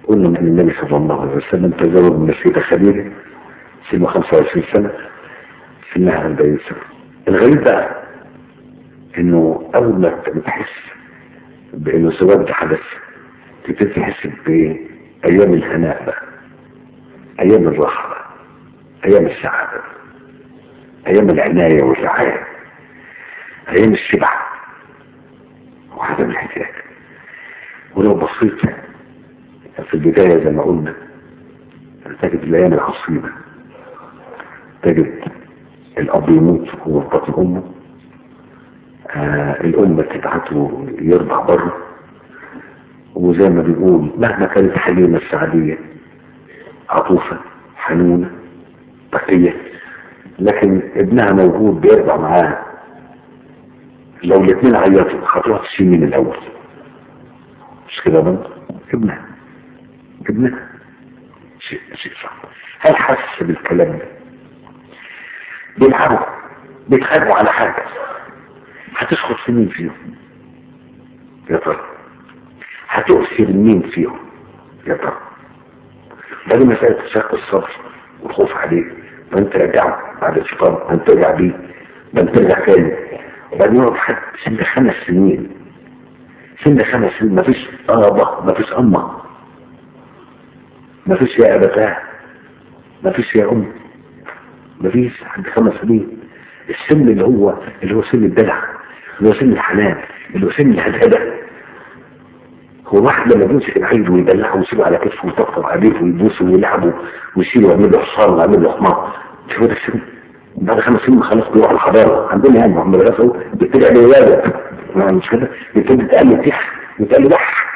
قلنا من النبي صلى الله عليه وسلم تزوج من السيدة خديجة سنه 25 سنة سنها 40 سنة الغريب بقى انه اول ما تحس بانه الزواج ده حدث تبتدي تحس بايام الهناء بقى ايام الراحة بقى ايام السعادة ايام العناية والرعاية ايام الشبع وعدم الاحتياج ولو بصيت في البداية زي ما قلنا تجد الايام العصيبة تجد الاب يموت هو في بطن امه آه الام تبعته يرضع بره وزي ما بيقول مهما كانت حليمة السعدية عطوفة حنونة تقية لكن ابنها موجود بيرضع معاها لو الاثنين عيطوا هتروح تشيل من الاول مش كده برضه ابنها ابنها شيء شيء صعب هل حس بالكلام ده بيلعبوا بيتخانقوا على حاجه هتسقط في مين فيهم يا ترى هتؤثر مين فيهم يا ترى ده دي مسألة تشاق الصبر والخوف عليه فانت ترجعه بعد الشيطان انت ترجع بيه ده انت ترجع تاني وبعدين يقعد حد سن خمس سنين سن خمس سنين مفيش ابا مفيش امه مفيش يا ابتاه مفيش يا ام مفيش عند خمس سنين السن اللي هو اللي هو سن الدلع اللي هو سن الحنان اللي هو سن الهدهده هو الواحد لما بيمسك العيد ويدلعه ويسيبه على كتفه ويطبطب عليه ويبوسه ويلعبه ويشيله ويعمل له حصان ويعمل له حمار مش هو ده السن بعد خمس سنين خلاص بيروح الحضاره عندنا يعني محمد راسه اهو بيبتدي عليه ولاده مش كده بيبتدي تقلب تيح وتقلب بح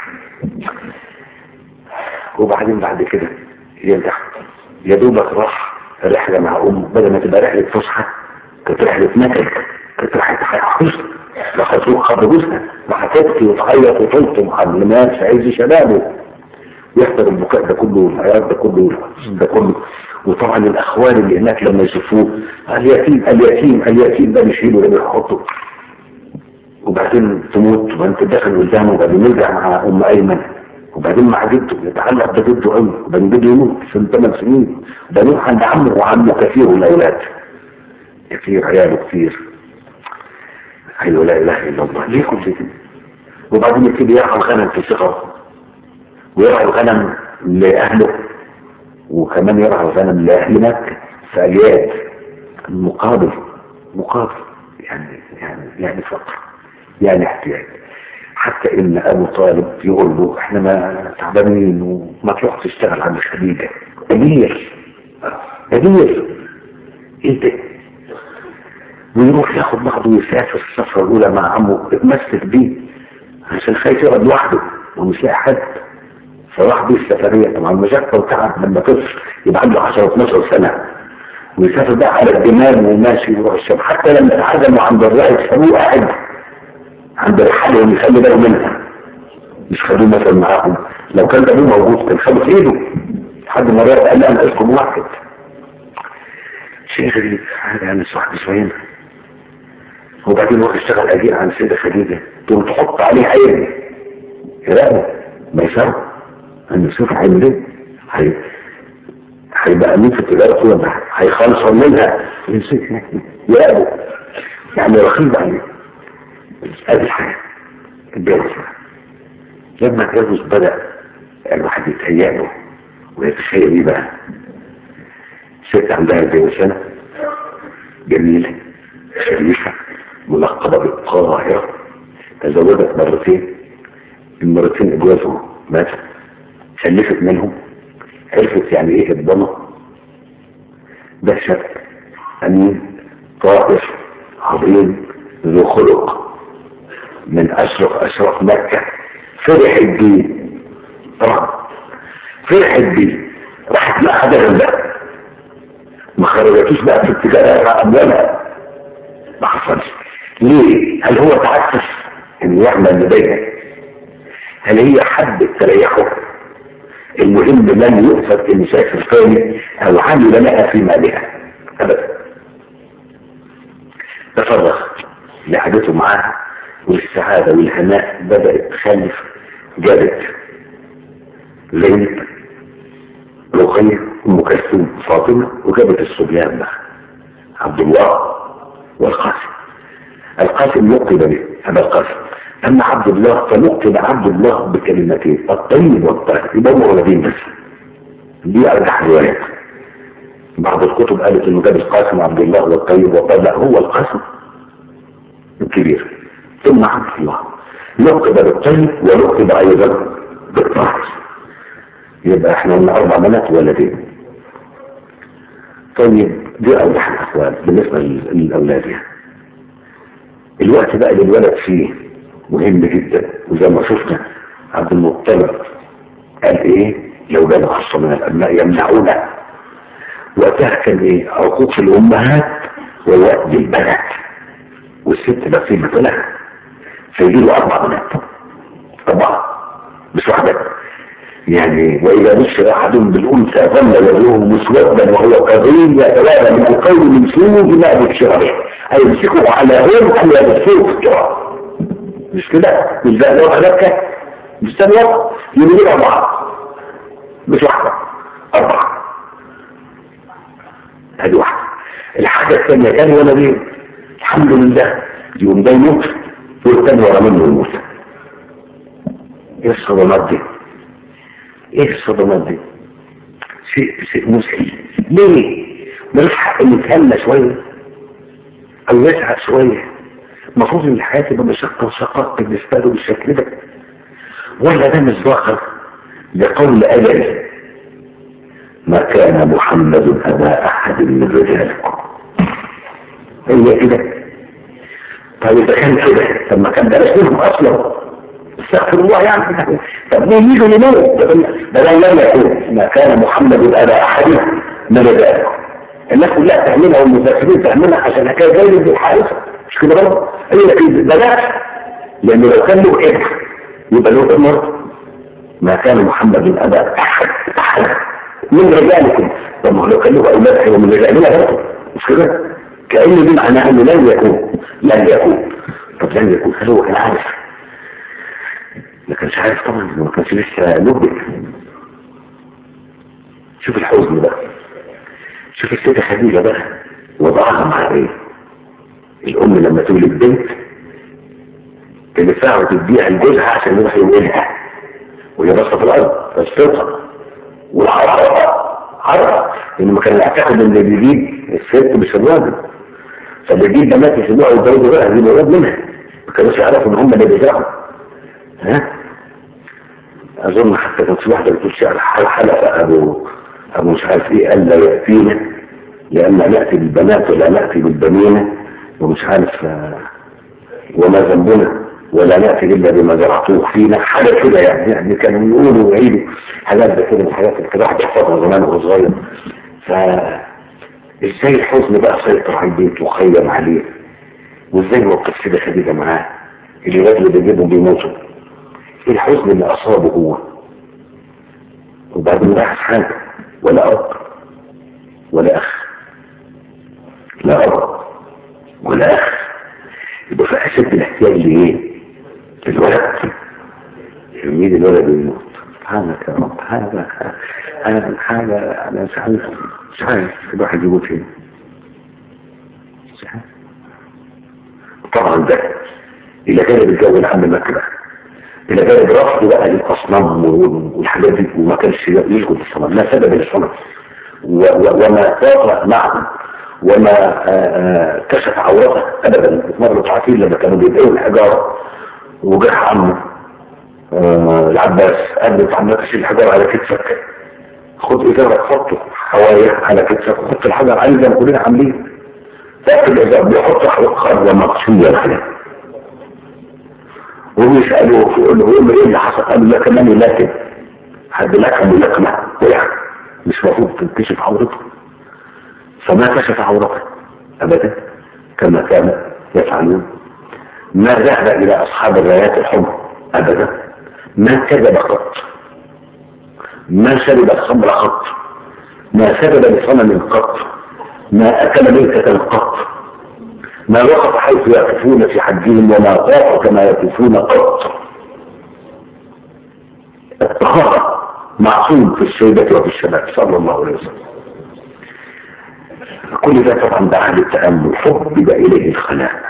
وبعدين بعد كده يرجع يا دوبك راح رحله مع امه بدل ما تبقى رحله فسحه كانت رحله نكد كانت رحله حزن راح تروح خبر جوزها راح تبكي وتعيط وتلطم قبل ما في عز شبابه يحضر البكاء ده كله والعياط ده كله والحزن ده كله وطبعا الاخوان اللي هناك لما يشوفوه اليتيم اليتيم اليتيم ده بيشيله ده بيحطه وبعدين تموت وانت داخل قدامه وبعدين يرجع مع ام ايمن وبعدين مع جده يتعلق بجده قوي وبعدين جده يموت في ثمان سنين وبعدين يروح عند عمه وعمه كثير الاولاد كثير عياله كثير ايوه لا اله الا الله ليه كل كده وبعدين يبتدي يرعى الغنم في صغره ويرعى الغنم لاهله وكمان يرعى الغنم لاهل مكه في اليات مقابل مقابل يعني يعني يعني فقر يعني احتياج حتى ان ابو طالب يقول له احنا ما تعبانين وما تروح تشتغل عند خديجه امير امير انت ويروح ياخد بعضه ويسافر السفره الاولى مع عمه يتمسك بيه عشان خايف يقعد لوحده ومش لاقي حد فراح بيه السفريه طبعا مشقه وتعب لما طفل يبقى عنده 10 12 سنه ويسافر بقى على الجمال وماشي ويروح الشام حتى لما اتعزموا عند الراعي سابوه قاعد عند رحالهم يخلي باله منها مش خدوه مثلا معاهم لو كان ابوه موجود كان خدوا في ايده لحد ما الراعي قال انا اسكم واحد شيء غريب حاجه يعني صح مش فاهمها وبعدين يروح يشتغل اجير عن سيدة خديجة تقوم تحط عليه عين يراقبه ما يساوي انه يشوف هيعمل ايه هي هيبقى مين في التجارة طول النهار هيخلصوا منها يراقبه يعني رقيب عليه ادي الحياة الجواز لما الجواز بدأ الواحد يتهيأ له ويتخيل ايه بقى ست عندها 40 سنة جميلة شريفة ملقبة بالقاهرة تزوجت مرتين المرتين اجوازهم مات خلفت منهم عرفت يعني ايه الضنا ده شاب امين طاهر عظيم ذو خلق من اشرف اشرف مكة فرحت بيه طبعا فرحت بيه راحت معاه ده بقى ما خرجتوش بقى في اتجاه اموالها ما حصلش ليه هل هو تعسف انه يعمل لديها هل هي حبت تريحه المهم لن يؤثر ان شايف الثاني او عمل لها في مالها ابدا تفرغ لقعدته معاها والسعادة والهناء بدأت تخلف جابت زينب رقية ام كلثوم فاطمة وجابت الصبيان بقى عبد الله والقاسم القاسم لقب به هذا القاسم اما عبد الله فلقب عبد الله بكلمتين الطيب والطاهر يبقى هم ولدين بس دي ارجح روايات بعض الكتب قالت انه جاب القاسم عبد الله والطيب والطاهر لا هو القاسم الكبير ثم عبد الله لقب بالطيب ولقب ايضا بالطاهر يبقى احنا قلنا اربع بنات وولدين طيب دي ارجح الاقوال بالنسبه للاولاد يعني الوقت بقى اللي الولد فيه مهم جدا وزي ما شفنا عبد المطلب قال ايه لو جاب خاصه من الابناء يمنعونه وقتها كان ايه عقوق الامهات ووقت البنات والست بقى في بنات فيجي له اربع بنات اربعه مش واحده يعني واذا بشر احدهم بالانثى ظل وجهه مسودا وهو كظيم يتبادى من القول من سوء ما بشر به اي يمسكه على هون ان يبثوه في التراب مش كده مش ده لو هلكه مش ده الوقت يقول اربعه مش واحده اربعه هذه واحده الحاجه الثانيه كان ولدين الحمد لله يوم ده يموت والتاني ورا منه يموت ايه الصدمات دي ايه الصدمات دي شيء شيء مزعج ليه ملوش حق يتهنى شويه او يسعد شويه المفروض ان الحياه تبقى مشقه وشقاق بالنسبه له بالشكل ده ولا ده مصداقا لقول اجل ما كان محمد ابا احد من رجالكم هي كده طيب اذا كان كده طب ما كان بلاش منهم اصلا استغفر الله يعني طب ليه يجوا لموت بدل لم يكون ما كان محمد ابا احد من رجالكم الناس كلها تعملها والمسافرين تعملها عشان حكايه زي دي الحادثه مش كده غلط هي كده بلاش لان لو كان له ابن يبقى له امر ما كان محمد ابا احد احد من رجالكم طب ما هو لو كان له اولاد هيبقوا من رجالنا برضه مش كده كأن دي معناها انه لن يكون لن يكون طب لن يكون هل هو كان عارف ما كانش عارف طبعا ما كانش لسه نبت شوف الحزن بقى شوف السيدة خديجة بقى وضعها مع ايه الام لما تولد بنت تدفعها وتديها لجوزها عشان يروح يولدها وهي بصة في الارض فالصدقة والحرارة حرارة لان ما كان اعتقد ان اللي بيجيب الست مش الراجل فاللي بيجيب بنات يسموها ويتجوزوا بقى يجيبوا اولاد منها ما كانوش يعرفوا ان هم اللي بيزرعوا ها اظن حتى كان في واحده بتقول شعر حلقه ابو ابو مش عارف ايه قال لا ياتينا لان ناتي بالبنات ولا ناتي بالبنين ومش عارف وما ذنبنا ولا ناتي الا بما زرعتوه فينا حاجه كده يعني يعني كانوا يقولوا ويعيدوا حاجات زي كده من الحاجات اللي كان واحد يحفظها زمان وهو صغير ف ازاي الحزن بقى سيطر على البيت وخيم عليه وازاي موقف كده خديجه معاه الولاد اللي بيجيبهم بيموتوا ايه الحزن اللي اصابه هو وبعدين راح حاجه ولا اب ولا اخ لا اب ولا اخ يبقى في اشد الاحتياج لايه للولد يميل الولد بيموت سبحانك يا رب هذا هذا حاجه انا مش عارف مش عارف الواحد يموت فين مش عارف طبعا ده الى جانب الجو العام مكة الى جانب رفض بقى للاصنام والحاجات دي وما كانش يسجد للصنم لا سبب للصنم وما طاق معهم وما آآ كشف عورته ابدا مرة تعطيل لما كانوا بيدعوا الحجارة وجه عمه العباس قال له عمك تشيل الحجارة على كتفك خد ازارك حطه حوايا على كتفك وحط الحجر عليه زي ما كلنا عاملين تاكل الازار بيحط خروه مقصويه عليه وبيسألوه يقول له ايه اللي حصل قال له كمان لكن حد لكم لكمة وقع مش المفروض تنكشف عورته فما كشف عورته ابدا كما كان يفعلون ما ذهب الى اصحاب الرايات الحمر ابدا ما كذب قط ما شرب الخمر قط ما سجد لصنم قط ما اكل ميتة قط ما وقف حيث يقفون في حجهم وما طاف كما يقفون قط الطهارة معصوم في السيدة وفي الشباب صلى الله عليه وسلم كل ده طبعا بعد التأمل حبب إليه الخلاء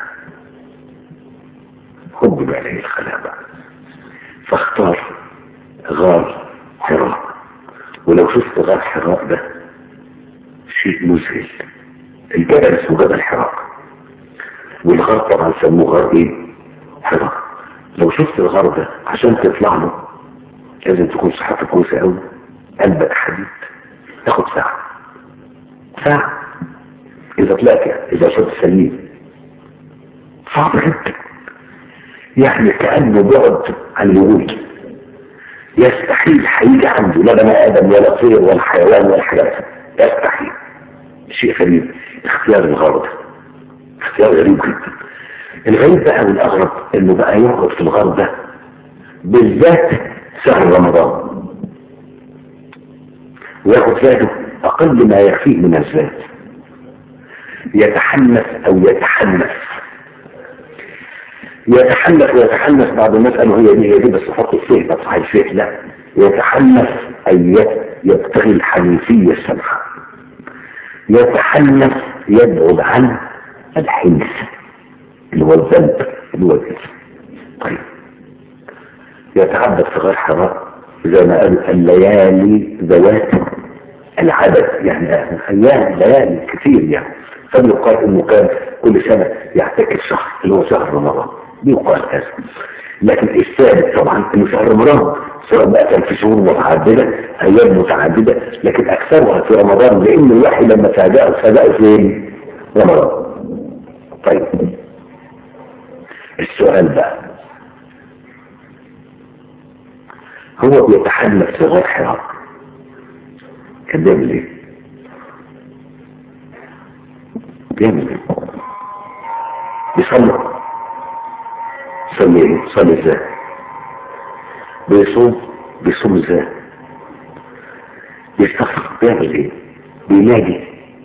حبب إليه الخلاء بقى فاختار غار حراء ولو شفت غار حراء ده شيء مذهل الجبل اسمه جبل حراء والغار طبعا سموه غار ايه حراء لو شفت الغار ده عشان تطلع له لازم تكون صحتك كويسه قوي قلبك حديد تاخد ساعه ساعه اذا طلعت يعني اذا صرت سليم صعب جدا يعني كانه بعد عن الوجود يستحيل هيجي عنده لا بني ادم ولا طير ولا حيوان ولا حاجه يستحيل شيء غريب اختيار الغار ده اختيار غريب جدا الغريب بقى والاغرب انه بقى يقعد في الغار ده بالذات شهر رمضان وياخد زاده اقل ما يكفيه من الزاد يتحنث او يتحنث يتحنث ويتحنث بعض الناس قالوا هي دي هي دي بس حط الفيه بس صحيح الفيه لا يتحنث اي يبتغي الحنيفيه السمحه يتحنث يبعد عن الحنث اللي هو الذنب اللي هو الاسم طيب يتعبد في غير حراء زي ما قالوا الليالي ذوات العدد يعني ايام ليالي كثير يعني فبيقال انه كان كل سنه يعتكف شهر اللي هو شهر رمضان بيقال هذا لكن الثابت طبعا انه شهر رمضان سواء بقى كان في شهور متعدده ايام متعدده لكن اكثرها في رمضان لان الوحي لما فاجأه فاجأه في رمضان طيب السؤال بقى هو بيتحدث في غير حراء كان بيعمل ايه بيعمل ايه بيصلي يصلي ايه يصلي ازاي بيصوم بيصوم ازاي بيستغفر بيعمل ايه بينادي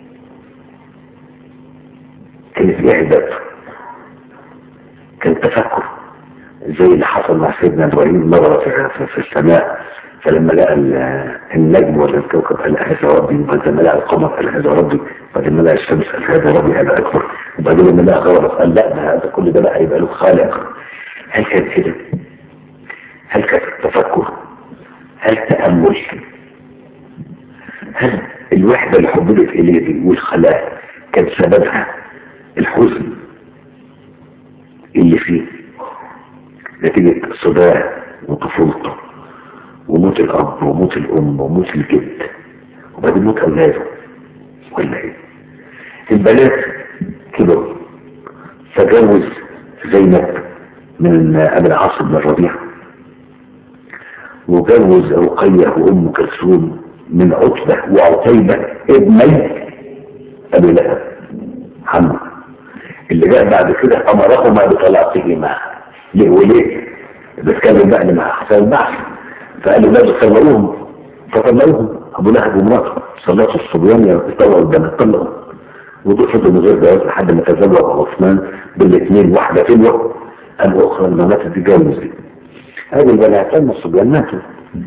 كانت ايه عبادته كان تفكر زي اللي حصل مع سيدنا ابراهيم نظر في, في السماء فلما لقى النجم ولا الكوكب قال هذا ربي وبعدين لقى القمر قال هذا ربي وبعدين لقى الشمس قال هذا ربي هذا اكبر وبعدين لما لقى غرب قال لا ده هذا كل ده بقى يبقى له خالق هل كان كده؟ هل كان تفكر؟ هل تأمل؟ هل الوحدة اللي حببت إليه دي والخلاء كان سببها الحزن اللي فيه نتيجة صداع وطفولته وموت الأب وموت الأم وموت الجد وبعدين موت أولاده ولا إيه؟ البنات كبروا فجوز زينب من أبي العاص بن الربيع وجوز رقية وأم كلثوم من عتبة وعتيبة ابني أبي لهب حمد اللي جاء بعد كده أمرهما بطلاقهما ليه وليه بتكلم بقى مع حسن البعث فقال له لا تصلوهم فطلقوهم ابو لهب ومراته صلاه الصبيان يطلعوا البنات طلقوا ودول فضلوا من غير جواز لحد ما تزوج عثمان بالاثنين واحده تلوى الاخرى لما ماتت تتجوز دي هذه البنات لما الصبيان ماتوا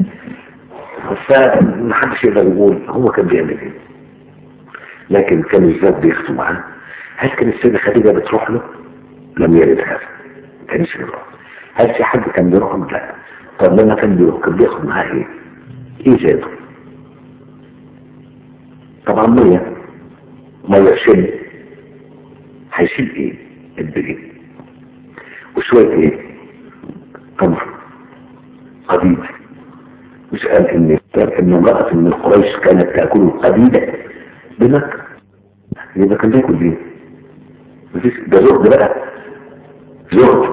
فمحدش يقدر يقول هو كان بيعمل ايه لكن كان الزاد بيخطو معاه هل كان السيدة خديجة بتروح له؟ لم يرد هذا كانش يروح هل في حد كان بيروح لا طب لما كان بيروح كان بياخد معاه ايه ايه زاده طبعا مية مية شيل هيشيل ايه الدقيق وشوية ايه تمر قديد مش قال ان ان امرأة من قريش كانت تأكل القديدة بمكة يبقى كان بياكل ايه مفيش ده زهد بقى زهد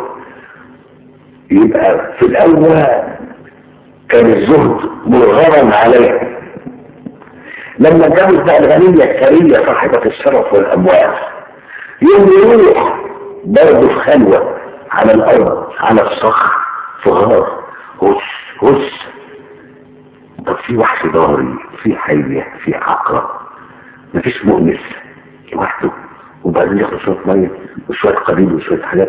يبقى في الأول كان الزهد مرغما عليه لما اتجوز بقى الغنية الثرية صاحبة الشرف والأموال يوم يروح برضه في خلوة على الأرض على الصخر في غار هس هس طب في وحش ضاري في حية في عقرب مفيش مؤنس لوحده وبعدين ياخد شوية مية وشوية قليل وشوية حاجات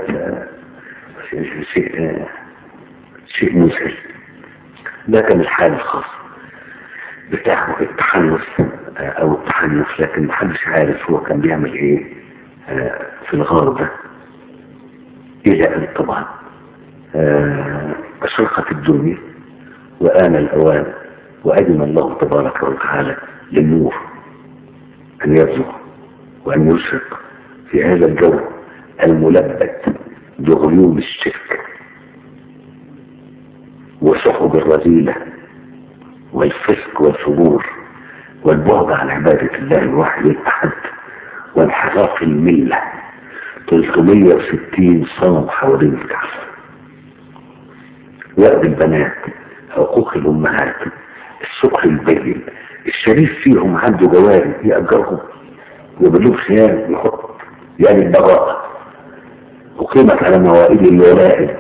شيء شيء مذهل ده كان الحال الخاص بتاعه التحنث آه، او التحنث لكن محدش عارف هو كان بيعمل ايه آه، في الغار ده الى ان طبعا آه، اشرقت الدنيا وآن الأوان وأذن الله تبارك وتعالى للنور أن يبزغ وأن يشرق في هذا الجو الملبد بغيوم الشرك وسحب الرذيلة والفسق والفجور والبعد عن عبادة الله الواحد الأحد وانحراف الملة 360 صنم حوالين الكعبة وقت البنات حقوق الأمهات السكر البين الشريف فيهم عنده جواري يأجرهم يبلوه خيام يحط يعني البراءة أقيمت على موائد الولائد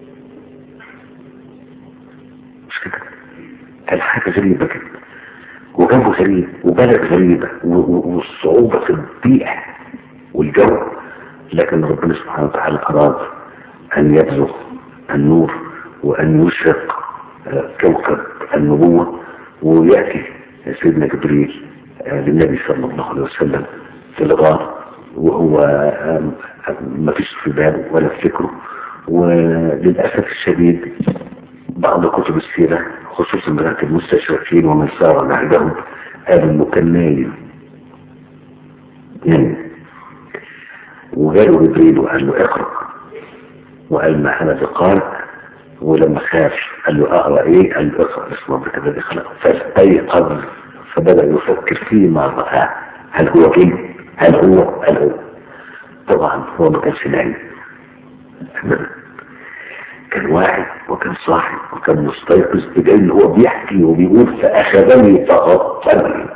مش كده كان حاجة غريبة كده وجنبه غريب وبلد غريبة والصعوبة في البيئة والجو لكن ربنا سبحانه وتعالى أراد أن يبزغ النور وأن يشرق كوكب النبوة ويأتي سيدنا جبريل للنبي صلى الله عليه وسلم في الغار وهو ما فيش في باله ولا في فكره وللأسف الشديد بعض كتب السيرة خصوصا بتاعت المستشرقين ومن سار بعدهم قالوا انه كان نايم نايم وجاله جبريل وقال له اقرأ وقال ما انا بقارئ ولما خاف قال له اقرا ايه قال له اقرا اسم ربك الذي خلق فاستيقظ فبدا يفكر فيما راى هل هو جن هل هو هل هو طبعا هو ما كانش نايم كان واعي وكان صاحي وكان مستيقظ بدليل هو بيحكي وبيقول فاخذني فغطني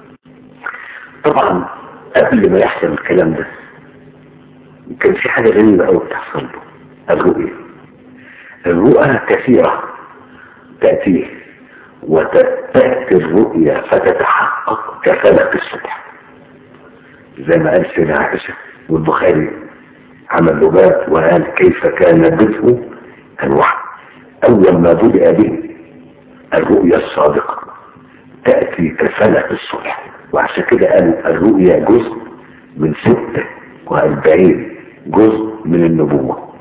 طبعا قبل ما يحصل الكلام ده كان في حاجه غريبه قوي بتحصل له الرؤيه الرؤى كثيرة تأتيه وتأتي الرؤيا فتتحقق كفلق الصبح زي ما قال سيدنا عائشة والبخاري عمل له باب وقال كيف كان بدء الوحي أول ما بدأ به الرؤيا الصادقة تأتي كفلق الصبح وعشان كده قالوا الرؤيا جزء من ستة وأربعين جزء من النبوة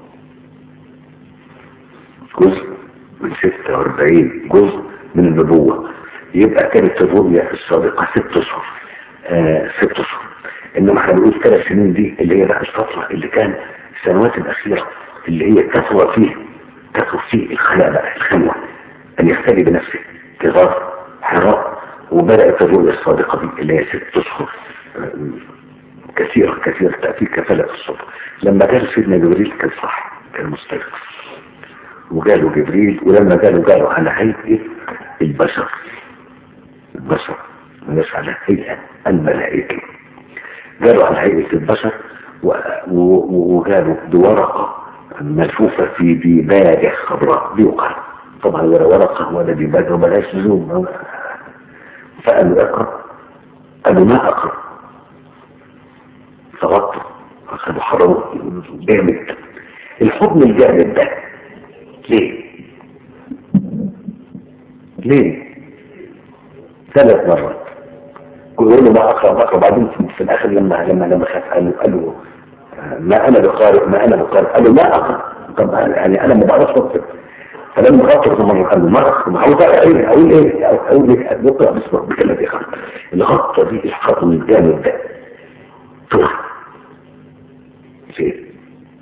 جزء من 46 جزء من النبوة يبقى كانت الرؤيا السابقة ست اشهر آه ست اشهر انما احنا بنقول ثلاث سنين دي اللي هي بقى الفترة اللي كان السنوات الاخيرة اللي هي كثر فيه كثر فيه الخلاء بقى الخلوة ان يختلي بنفسه كغار حراء وبدأت الرؤيا الصادقة دي اللي هي ست اشهر آه كثيرة كثيرة تأتي كفلق الصبح لما جاء سيدنا جبريل كان صح كان مستيقظ وجاله جبريل ولما جاله جاله على هيئة البشر البشر مش على هيئة الملائكة جاله على هيئة البشر وجاله بورقة ملفوفة في ديباجة خضراء بيقع طبعا ولا ورقة ولا ديباجة وملاش لزوم فقال له اقرأ قال له ما اقرأ فغطوا اخذوا حرموا جامد الحضن الجامد ده ليه ليه ثلاث مرات يقول له ما اقرا ما اقرا بعدين في الاخر لما لما لما خاف قال له قال له ما انا بقارئ ما انا بقارئ قال له ما اقرا طب يعني انا ما بعرفش اكتب فلما غطت مرة قال له ما اقرا ما هو ايه اقول ايه اقول ايه بقرا باسم ربك الذي خلق الغطه دي الحطم الجامد ده تروح فين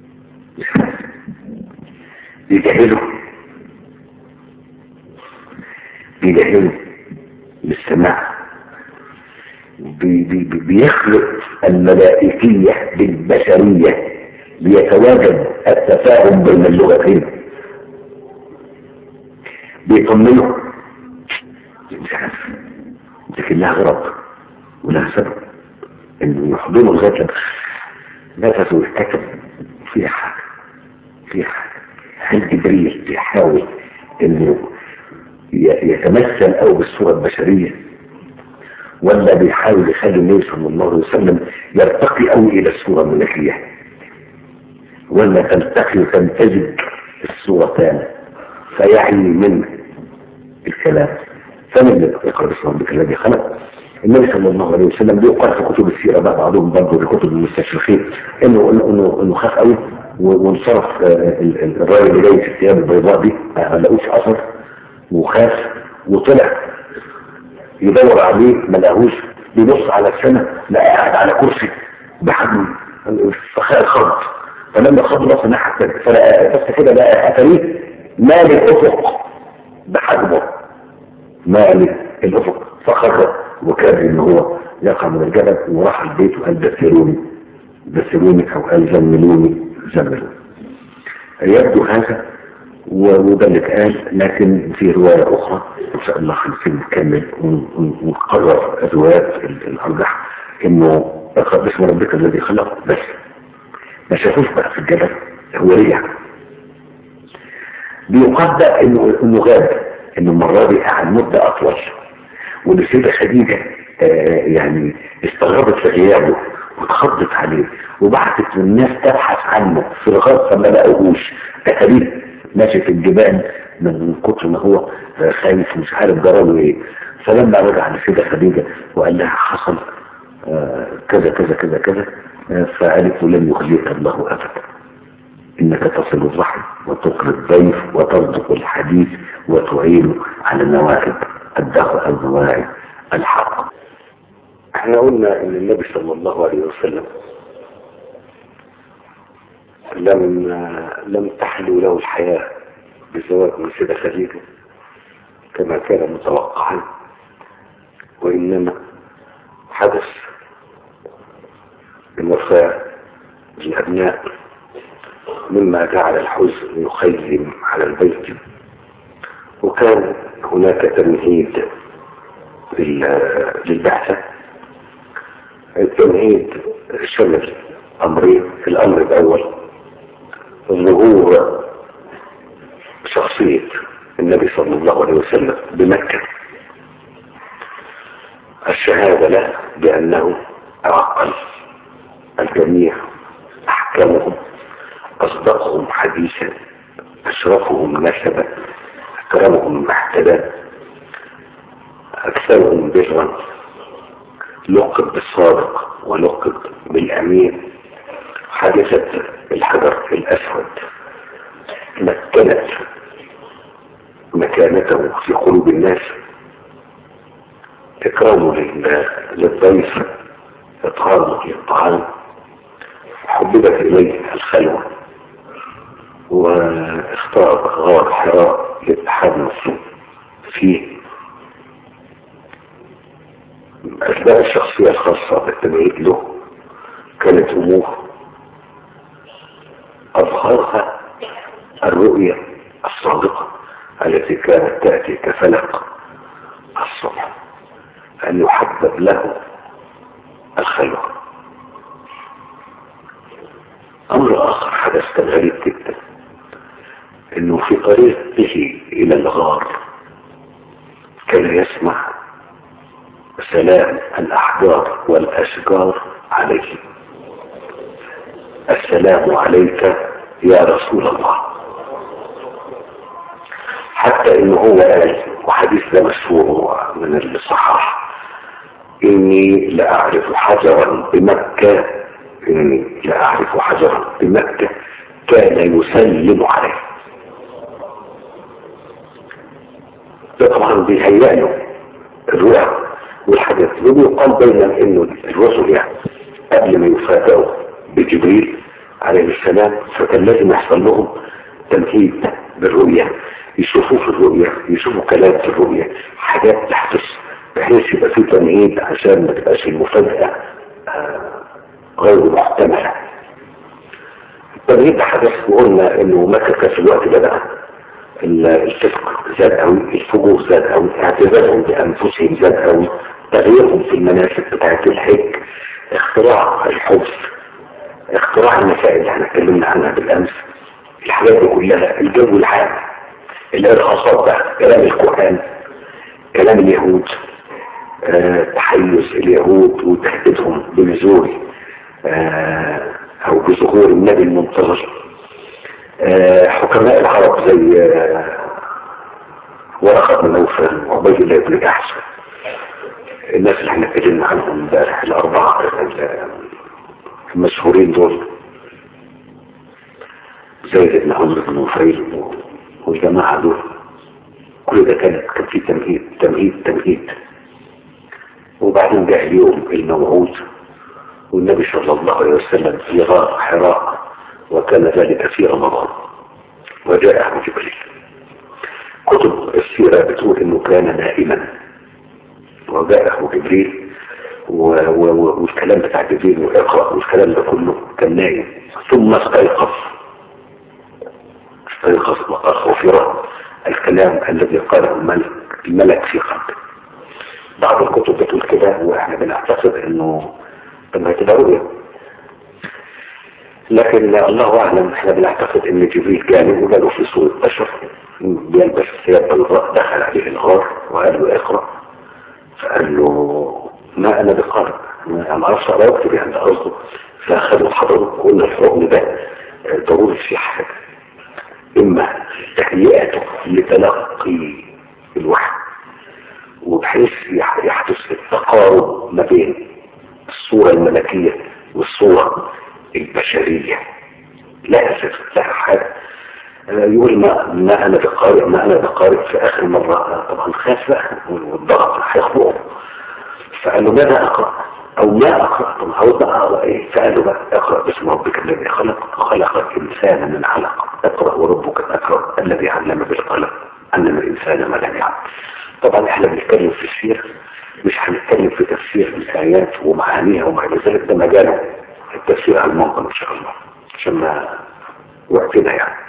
بيجهزوا بيجهزوا للسماع بي بي بيخلط الملائكية بالبشرية ليتواجد التفاهم بين اللغتين بيطمنوا مش عارف لكن لها غرض ولها سبب انه يحضنوا لغايه نفسه يتكتب فيها حاجه فيها حاجه هل جبريل بيحاول انه يتمثل او بالصورة البشرية ولا بيحاول يخلي النبي صلى الله عليه وسلم يرتقي قوي الى الصورة الملكية ولا تلتقي وتمتزج الصورتان فيعني من الكلام فمن اقرأ باسم ربك الذي خلق النبي صلى الله عليه وسلم بيقال في كتب السيرة بقى بعضهم برضه في كتب المستشرقين انه انه انه خاف قوي وانصرف الراجل اللي جاي في الثياب البيضاء دي ما لقوش اثر وخاف وطلع يدور عليه ما لقاهوش بيبص على السماء لقى قاعد على كرسي بحجم فخاء الخض فلما الخض بص الناحيه الثانيه فلقى بس كده لقى اتاريه مال الافق بحجمه مال الافق فخر وكاد ان هو يقع من الجبل وراح البيت وقال دسروني دسروني او قال زملوني زملوني يبدو هذا وده اللي اتقال لكن في رواية أخرى إن شاء الله هنسيب نكمل ونقرر الروايات الأرجح إنه اقرأ باسم ربك الذي خلق بس ما شافوش بقى في الجبل هو رجع بيقال بقى إنه إنه غاب إنه المرة دي قعد مدة أطول وإن السيدة خديجة آه يعني استغربت في غيابه واتخضت عليه وبعتت للناس تبحث عنه في الغرفة ما لقوهوش أتاريه ماشي في الجبال من كتر ما هو خايف ومش عارف جراله ايه فلما رجع لسيدة خديجة وقال لها حصل آه كذا كذا كذا كذا آه فقالت له لن يخزيك الله ابدا انك تصل الرحم وتقري الضيف وترزق الحديث وتعين على نواكب الدهر الزواعي الحق احنا قلنا ان النبي صلى الله عليه وسلم لم لم تحلو له الحياة بالزواج من سيدة خديجة كما كان متوقعا وإنما حدث الوفاة الأبناء مما جعل الحزن يخيم على البيت وكان هناك تمهيد للبعثة التمهيد شمل أمرين الأمر الأول ظهور شخصية النبي صلى الله عليه وسلم بمكة الشهادة له بأنه أعقل الجميع أحكمهم أصدقهم حديثا أشرفهم نسبا أكرمهم محتدا أكثرهم برا لقب بالصادق ولقب بالأمين حادثة الحجر الأسود مكنت مكانته في قلوب الناس إكرامه للضيف إطعامه للطعام حببت إليه الخلوة واختار غار حراء للتحدث فيه أسباب الشخصية الخاصة بالتبعيد له كانت أمور أظهرها الرؤية الصادقة التي كانت تأتي كفلق الصبح أن يحبب له الخلوة أمر آخر حدث كان غريب جدا أنه في طريقه إلى الغار كان يسمع سلام الأحجار والأشجار عليه السلام عليك يا رسول الله حتى انه هو قال وحديث ده مشهور من الصحاح اني لاعرف حجرا بمكة اني لاعرف حجرا بمكة كان يسلم عليه ده طبعا بيهيأ له الرؤى والحاجات ويقال دايما انه الرسل يعني قبل ما يفاجئوا بجبريل عليه السلام فكان لازم يحصل لهم تمهيد بالرؤية يشوفوا في الرؤية يشوفوا كلام في الرؤية حاجات تحدث بحيث يبقى في تمهيد عشان ما تبقاش المفاجأة غير محتملة التمهيد ده حدث وقلنا انه مكة في الوقت ده بقى الفسق زاد قوي الفجور زاد قوي اعتزالهم بانفسهم زاد قوي تغييرهم في المناسك بتاعت الحج اختراع الحبس اختراع المسائل اللي احنا اتكلمنا عنها بالامس الحاجات دي كلها الجو العام الارهاصات بقى كلام القران كلام اليهود اه تحيز اليهود وتهديدهم بنزول اه او بظهور النبي المنتظر اه حكماء العرب زي ورقة بن نوفل وعبيد الله بن جحش الناس اللي احنا اتكلمنا عنهم امبارح الأربعة المشهورين دول زيد بن عمرو بن نوفيل والجماعة دول كل ده كان كان فيه تمهيد تمهيد تمهيد وبعدين جاء اليوم الموعود والنبي صلى الله عليه وسلم في غار حراء وكان ذلك في رمضان وجاءه جبريل كتب السيرة بتقول انه كان نائما وجاءه جبريل و... و... والكلام بتاع جبريل واقرأ والكلام ده كله كان نايم ثم استيقظ استيقظ وغفر الكلام الذي قاله الملك الملك في قلبه بعض الكتب بتقول كده واحنا بنعتقد انه انها تبقى رؤيا لكن الله اعلم احنا بنعتقد ان جبريل كان وجاله في صورة بشر بيلبس ثياب بيضاء دخل عليه الغار وقال له اقرا فقال له ما انا بقارئ ما اعرفش اقرا واكتب يعني ده قصده فاخذوا حضروا قلنا الحكم ده ضروري في حاجه اما تهيئته لتلقي الوحي وبحيث يحدث التقارب ما بين الصورة الملكية والصورة البشرية لا أساس لا حاجة يقول ما, ما أنا بقارئ ما أنا بقارئ في آخر مرة طبعا خاف بقى والضغط هيخبئه فقال له ماذا أقرأ أو ما أقرأ طب عاوز بقى أقرأ إيه فقال له بقى اقرأ باسم ربك الذي خلق خلق الإنسان من علق اقرأ وربك الأكرم الذي علم بالقلم علم الإنسان ما لم يعلم طبعا احنا بنتكلم في السير مش هنتكلم في تفسير الآيات ومعانيها ومع ذلك ده مجاله التفسير على المنقل إن شاء الله عشان ما وقتنا يعني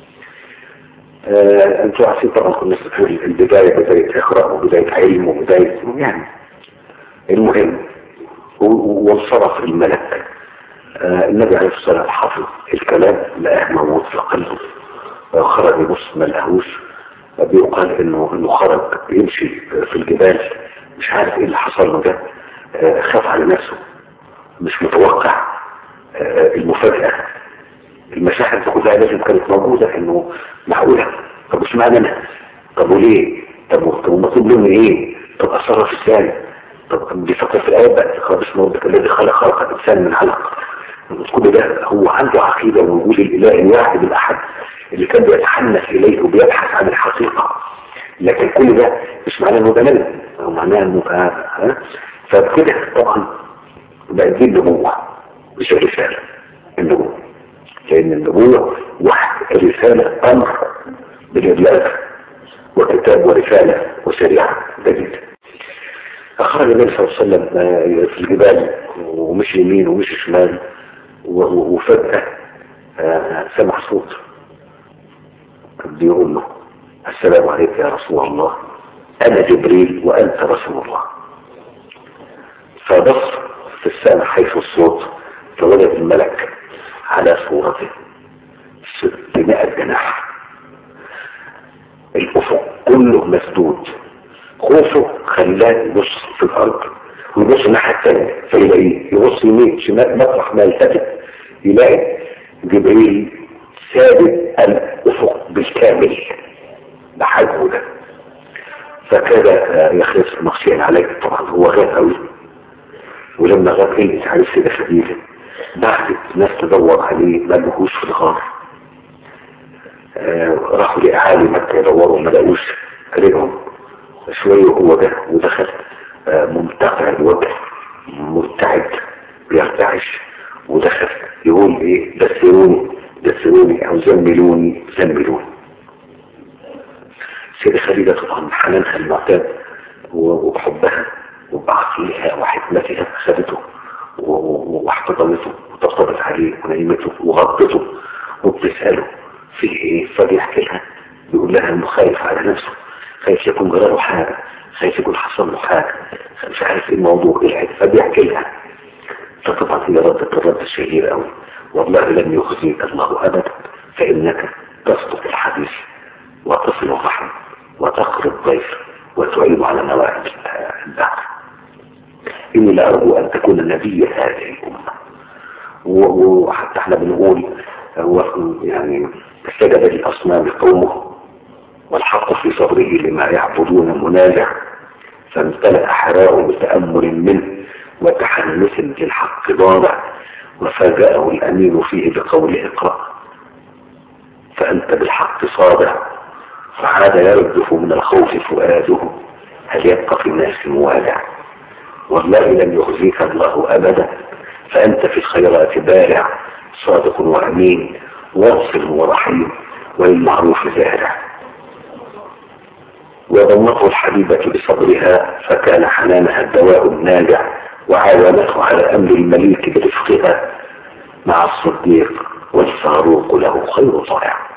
آه انتوا عارفين طبعا كنا بنقول البداية بداية اقرأ وبداية علم وبداية يعني المهم وانصرف الملك آه النبي عليه الصلاة والسلام حافظ الكلام لقاه موجود في قلبه خرج يبص ما لقاهوش بيقال انه انه خرج يمشي في الجبال مش عارف ايه اللي حصل له ده آه خاف على نفسه مش متوقع آه المفاجأة المشاعر دي كلها لازم كانت موجودة انه معقولة طب مش معنى انا طب وليه طب طب مطلوب مني ايه طب اتصرف ازاي طب بيفكر في الايه بقى خلاص اسمه ربك الذي خلق خلق الانسان من علق كل ده هو عنده عقيدة ووجود الاله الواحد الاحد اللي كان بيتحنس اليه وبيبحث عن الحقيقة لكن كل ده مش معناه انه ده نبي او معناه انه ها فكده طبعا بقت دي النبوة مش الرسالة النبوة لان النبوة واحد الرسالة امر بالابلاغ وكتاب ورسالة وشريعة جديدة أخرج النبي صلى الله عليه وسلم في الجبال ومشي يمين ومشي شمال وفجأة سمع صوت بيقول له السلام عليك يا رسول الله أنا جبريل وأنت رسول الله فبص في السماء حيث الصوت فوجد الملك على صورته ستمائة جناح الأفق كله مسدود خوفه خلاه يبص في الأرض ويبص الناحية الثانية فيلاقيه يبص يمين شمال مطرح ما يلتفت يلاقي جبريل ثابت الأفق بالكامل بحجمه ده فكاد يخلص مخشيا عليه طبعا هو غاب قوي ولما غاب ايه على السيدة خديجة بعد الناس تدور عليه ما لقوش في الغار آه راحوا لأهالي مكة يدوروا ما لقوش لقيهم شوية هو ده ودخل آه ممتقع الوجه مرتعد بيرتعش ودخل يقول ايه دسروني دسروني او زملوني زملوني سيدة خديجة طبعا حنانها المعتاد وبحبها وبعقلها وحكمتها خدته واحتضنته وطبطبت عليه ونيمته وغطته وبتسأله في ايه فبيحكي لها بيقول لها انه خايف على نفسه خايف يكون جراله حاجة خايف يكون حصل له حاجة مش عارف ايه الموضوع ايه فبيحكي لها فطبعا هي ردت الرد الشهير قوي والله لن يخزيك الله ابدا فانك تصدق الحديث وتصل الرحم وتقري الضيف وتعين على نوائب البحر إني لأرجو أن تكون نبي هذه الأمة وحتى احنا بنقول هو يعني سجد للأصنام قومه والحق في صدره لما يعبدون منازع فامتلأ حراء بتأمل منه وتحنث للحق ضارع وفاجأه الأمين فيه بقوله اقرأ فأنت بالحق صادع فعاد يردف من الخوف فؤاده هل يبقى في الناس موالع والله لن يخزيك الله أبدا فأنت في الخيرات بارع صادق وأمين واصل ورحيم وللمعروف زارع وضمته الحبيبة بصبرها فكان حنانها الدواء الناجع وعاونته على أمر المليك برفقها مع الصديق والفاروق له خير طائع